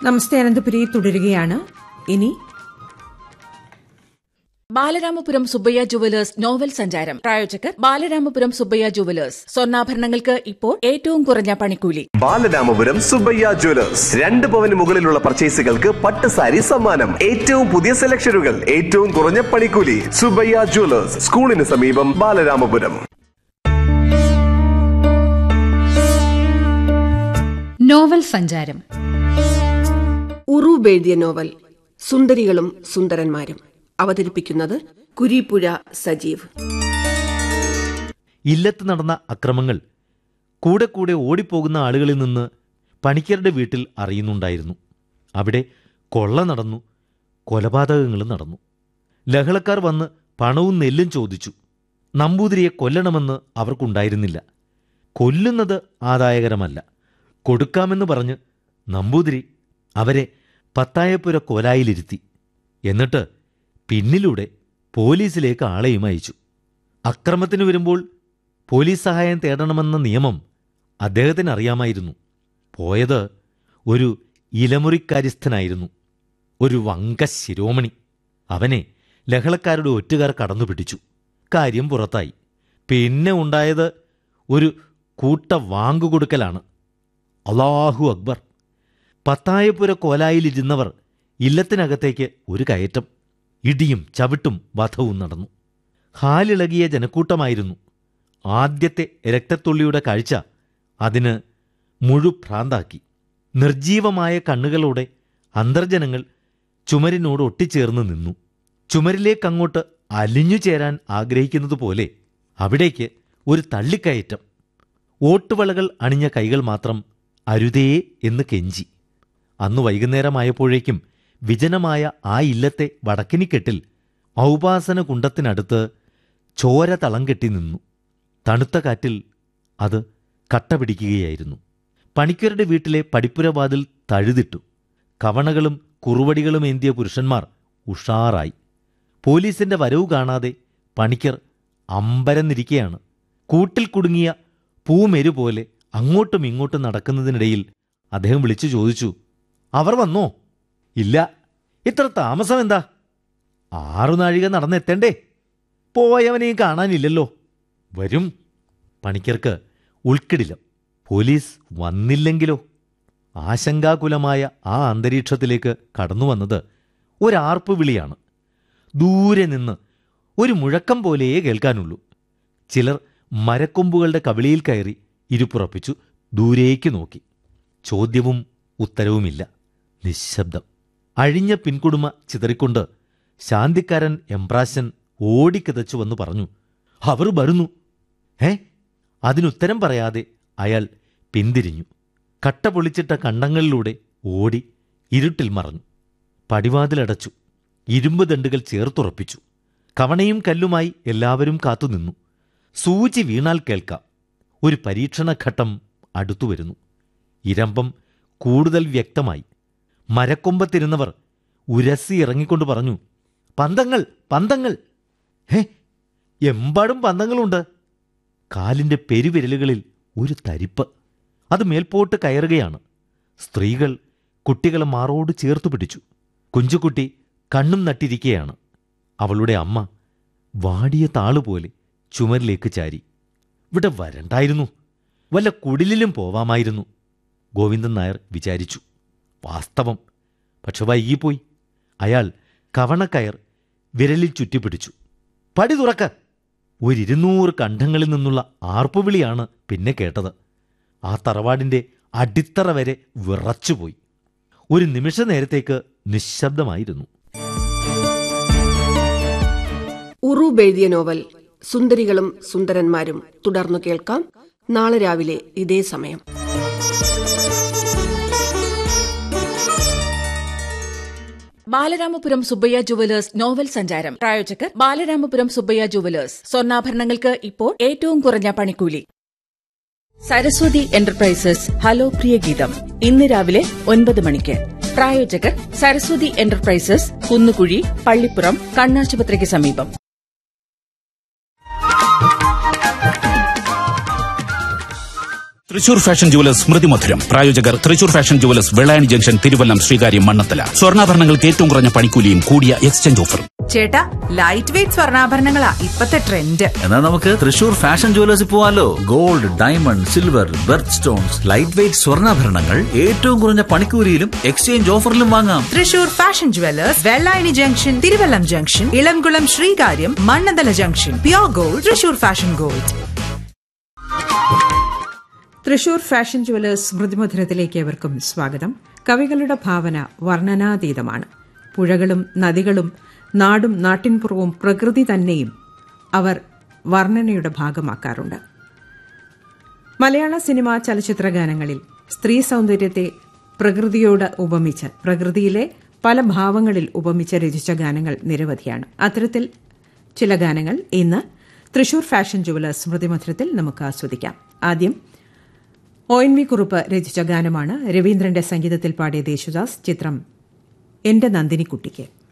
നമസ്തേ അനന്തപുരി തുടരുകയാണ് ഇനി Balaramapuram Subbaiah jewellers novel സഞ്ചാരം പ്രായോജകർ ബാലരാമപുരം സുബ്ബയ്യ ജുവലേഴ്സ് സ്വർണ്ണാഭരണങ്ങൾക്ക് ഇപ്പോൾ ഏറ്റവും കുറഞ്ഞ പണിക്കൂലി ബാലരാമപുരം സുബയ്യ ജ്വല്ലേഴ്സ് രണ്ട് പവന് മുകളിലുള്ള പർച്ചേസുകൾക്ക് പട്ട് സാരി സമ്മാനം ഏറ്റവും പുതിയ സെലക്ഷനുകൾ ഏറ്റവും കുറഞ്ഞ പണിക്കൂലി സുബയ്യ ജ്വല്ലേഴ്സ് സ്കൂളിന് സമീപം ബാലരാമപുരം നോവൽ സഞ്ചാരം ഉറൂബ് എഴുതിയ നോവൽ സുന്ദരികളും സുന്ദരന്മാരും അവതരിപ്പിക്കുന്നത് കുരീപ്പുഴ സജീവ് ഇല്ലത്ത് നടന്ന അക്രമങ്ങൾ കൂടെ കൂടെ ഓടിപ്പോകുന്ന ആളുകളിൽ നിന്ന് പണിക്കരുടെ വീട്ടിൽ അറിയുന്നുണ്ടായിരുന്നു അവിടെ കൊള്ള നടന്നു കൊലപാതകങ്ങളും നടന്നു ലഹളക്കാർ വന്ന് പണവും നെല്ലും ചോദിച്ചു നമ്പൂതിരിയെ കൊല്ലണമെന്ന് അവർക്കുണ്ടായിരുന്നില്ല കൊല്ലുന്നത് ആദായകരമല്ല കൊടുക്കാമെന്ന് പറഞ്ഞ് നമ്പൂതിരി അവരെ പത്തായപ്പുര കോലായിലിരുത്തി എന്നിട്ട് പിന്നിലൂടെ പോലീസിലേക്ക് ആളെയും അയച്ചു അക്രമത്തിന് വരുമ്പോൾ പോലീസ് സഹായം തേടണമെന്ന നിയമം അദ്ദേഹത്തിന് അറിയാമായിരുന്നു പോയത് ഒരു ഇലമുറിക്കാര്യസ്ഥനായിരുന്നു ഒരു വങ്ക ശിരോമണി അവനെ ലഹളക്കാരുടെ ഒറ്റുകാർ കടന്നുപിടിച്ചു കാര്യം പുറത്തായി പിന്നെ ഉണ്ടായത് ഒരു കൂട്ട വാങ്ങുകൊടുക്കലാണ് അള്ളാഹു അക്ബർ പത്തായപ്പുര കോലായിലിരുന്നവർ ഇല്ലത്തിനകത്തേക്ക് ഒരു കയറ്റം ഇടിയും ചവിട്ടും വധവും നടന്നു ഹാലിളകിയ ജനക്കൂട്ടമായിരുന്നു ആദ്യത്തെ രക്തത്തുള്ളിയുടെ കാഴ്ച അതിന് മുഴുഭ്രാന്താക്കി നിർജീവമായ കണ്ണുകളോടെ അന്തർജനങ്ങൾ ചുമരിനോട് ഒട്ടിച്ചേർന്ന് നിന്നു ചുമരിലേക്കങ്ങോട്ട് അലിഞ്ഞു ചേരാൻ ആഗ്രഹിക്കുന്നതുപോലെ അവിടേക്ക് ഒരു തള്ളിക്കയറ്റം ഓട്ടുവളകൾ അണിഞ്ഞ കൈകൾ മാത്രം അരുതേ എന്ന് കെഞ്ചി അന്ന് വൈകുന്നേരമായപ്പോഴേക്കും വിജനമായ ആ ഇല്ലത്തെ വടക്കിനിക്കെട്ടിൽ ഔപാസന കുണ്ടത്തിനടുത്ത് ചോര തളം കെട്ടി നിന്നു തണുത്ത കാറ്റിൽ അത് കട്ട പിടിക്കുകയായിരുന്നു പണിക്കരുടെ വീട്ടിലെ പടിപ്പുരവാതിൽ തഴുതിട്ടു കവണകളും കുറുവടികളും ഏന്തിയ പുരുഷന്മാർ ഉഷാറായി പോലീസിന്റെ വരവ് കാണാതെ പണിക്കർ അമ്പരന്നിരിക്കെയാണ് കൂട്ടിൽ കുടുങ്ങിയ പൂമെരു പോലെ അങ്ങോട്ടും ഇങ്ങോട്ടും നടക്കുന്നതിനിടയിൽ അദ്ദേഹം വിളിച്ചു ചോദിച്ചു അവർ വന്നോ ഇല്ല ഇത്ര താമസം എന്താ ആറു നാഴിക നടന്നെത്തണ്ടേ പോയവനെയും കാണാനില്ലല്ലോ വരും പണിക്കർക്ക് ഉൾക്കിടിലം പോലീസ് വന്നില്ലെങ്കിലോ ആശങ്കാകുലമായ ആ അന്തരീക്ഷത്തിലേക്ക് കടന്നു വന്നത് ഒരാർപ്പ് വിളിയാണ് ദൂരെ നിന്ന് ഒരു മുഴക്കം പോലെയേ കേൾക്കാനുള്ളൂ ചിലർ മരക്കൊമ്പുകളുടെ കവിളിയിൽ കയറി ഇരുപ്പുറപ്പിച്ചു ദൂരേക്ക് നോക്കി ചോദ്യവും ഉത്തരവുമില്ല നിശബ്ദം അഴിഞ്ഞ പിൻകുടുമ ചിതറിക്കൊണ്ട് ശാന്തിക്കാരൻ എംബ്രാശൻ ഓടിക്കിതച്ചു വന്നു പറഞ്ഞു അവർ വരുന്നു ഏ അതിനുത്തരം പറയാതെ അയാൾ പിന്തിരിഞ്ഞു കട്ട പൊളിച്ചിട്ട കണ്ടങ്ങളിലൂടെ ഓടി ഇരുട്ടിൽ മറഞ്ഞു പടിവാതിലടച്ചു ഇരുമ്പ് ദണ്ടുകൾ ചേർത്തുറപ്പിച്ചു കവണയും കല്ലുമായി എല്ലാവരും കാത്തുനിന്നു സൂചി വീണാൽ കേൾക്കാം ഒരു പരീക്ഷണഘട്ടം അടുത്തുവരുന്നു ഇരമ്പം കൂടുതൽ വ്യക്തമായി മരക്കൊമ്പത്തിരുന്നവർ ഉരസി ഇറങ്ങിക്കൊണ്ട് പറഞ്ഞു പന്തങ്ങൾ പന്തങ്ങൾ ഹേ എമ്പാടും പന്തങ്ങളുണ്ട് കാലിന്റെ പെരുവിരലുകളിൽ ഒരു തരിപ്പ് അത് മേൽപോട്ട് കയറുകയാണ് സ്ത്രീകൾ കുട്ടികളെ മാറോട് ചേർത്തു പിടിച്ചു കുഞ്ചുകുട്ടി കണ്ണും നട്ടിരിക്കുകയാണ് അവളുടെ അമ്മ വാടിയ താളുപോലെ ചുമരിലേക്ക് ചാരി ഇവിടെ വരണ്ടായിരുന്നു വല്ല കുടിലിലും പോവാമായിരുന്നു ഗോവിന്ദൻ നായർ വിചാരിച്ചു വാസ്തവം പക്ഷെ വൈകിപ്പോയി അയാൾ കവണക്കയർ വിരലിൽ ചുറ്റിപ്പിടിച്ചു പടി തുറക്ക ഒരിരുന്നൂറ് കണ്ഠങ്ങളിൽ നിന്നുള്ള ആർപ്പുവിളിയാണ് പിന്നെ കേട്ടത് ആ തറവാടിന്റെ അടിത്തറ വരെ വിറച്ചുപോയി ഒരു നിമിഷ നേരത്തേക്ക് നിശബ്ദമായിരുന്നു ഉറൂബ് എഴുതിയ നോവൽ സുന്ദരികളും സുന്ദരന്മാരും തുടർന്നു കേൾക്കാം നാളെ രാവിലെ ഇതേ സമയം ബാലരാമപുരം സുബ്ബയ്യ ജുവലേഴ്സ് നോവൽ സഞ്ചാരം പ്രായോജകർ ബാലരാമപുരം സുബ്ബയ്യ ജുവലേഴ്സ് സ്വർണ്ണാഭരണങ്ങൾക്ക് ഇപ്പോൾ ഏറ്റവും കുറഞ്ഞ പണിക്കൂലി സരസ്വതി എന്റർപ്രൈസസ് ഹലോ പ്രിയ ഗീതം ഇന്ന് രാവിലെ ഒൻപത് മണിക്ക് പ്രായോജകർ സരസ്വതി എന്റർപ്രൈസസ് കുന്നുകുഴി പള്ളിപ്പുറം കണ്ണാശുപത്രിക്ക് സമീപം തൃശൂർ ഫാഷൻ ജുവലേഴ്സ് സ്മൃതി മധുരം പ്രായോജകർ Thrissur fashion jewellers Vellayani junction Thiruvallam Sreekaryam Mannanthala സ്വർണ്ണാഭരണങ്ങൾക്ക് ഏറ്റവും കുറഞ്ഞ പണിക്കൂലിയും കൂടിയ എക്സ്ചേഞ്ച് ഓഫറും ചേട്ടാ ലൈറ്റ് വെയിറ്റ് സ്വർണ്ണാഭരണങ്ങളാ ഇപ്പത്തെ ട്രെൻഡ് എന്നാ നമുക്ക് തൃശൂർ ഫാഷൻ ജുവലേഴ്സിൽ പോവാലോ gold diamond silver birth stones light weight സ്വർണ്ണാഭരണങ്ങൾ ഏറ്റവും കുറഞ്ഞ പണിക്കൂലിയിലും എക്സ്ചേഞ്ച് ഓഫറിലും വാങ്ങാം Thrissur fashion jewellers Vellayani junction Thiruvallam junction Ilamkulam Sreekaryam Mannanthala junction pure gold Thrissur fashion gold Thrissur fashion jewellers സ്മൃതിമധുരത്തിലേക്ക് ഏവർക്കും സ്വാഗതം കവികളുടെ ഭാവന വർണ്ണനാതീതമാണ് പുഴകളും നദികളും നാടും നാട്ടിൻപുറവും പ്രകൃതി തന്നെയും അവർ വർണ്ണനയുടെ ഭാഗമാക്കാറുണ്ട് മലയാള സിനിമ ചലച്ചിത്ര ഗാനങ്ങളിൽ സ്ത്രീ സൗന്ദര്യത്തെ പ്രകൃതിയോട് ഉപമിച്ച് പ്രകൃതിയിലെ പല ഭാവങ്ങളിൽ ഉപമിച്ച് രചിച്ച ഗാനങ്ങൾ നിരവധിയാണ് അത്തരത്തിൽ ചില ഗാനങ്ങൾ ഇന്ന് തൃശൂർ ഫാഷൻ ജുവലേഴ്സ് സ്മൃതിമധുരത്തിൽ നമുക്ക് ആസ്വദിക്കാം ആദ്യം ഒ എൻ വി കുറുപ്പ് രചിച്ച ഗാനമാണ് രവീന്ദ്രന്റെ സംഗീതത്തിൽ പാടിയ യേശുദാസ് ചിത്രം എന്റെ നന്ദിനിക്കുട്ടിക്ക്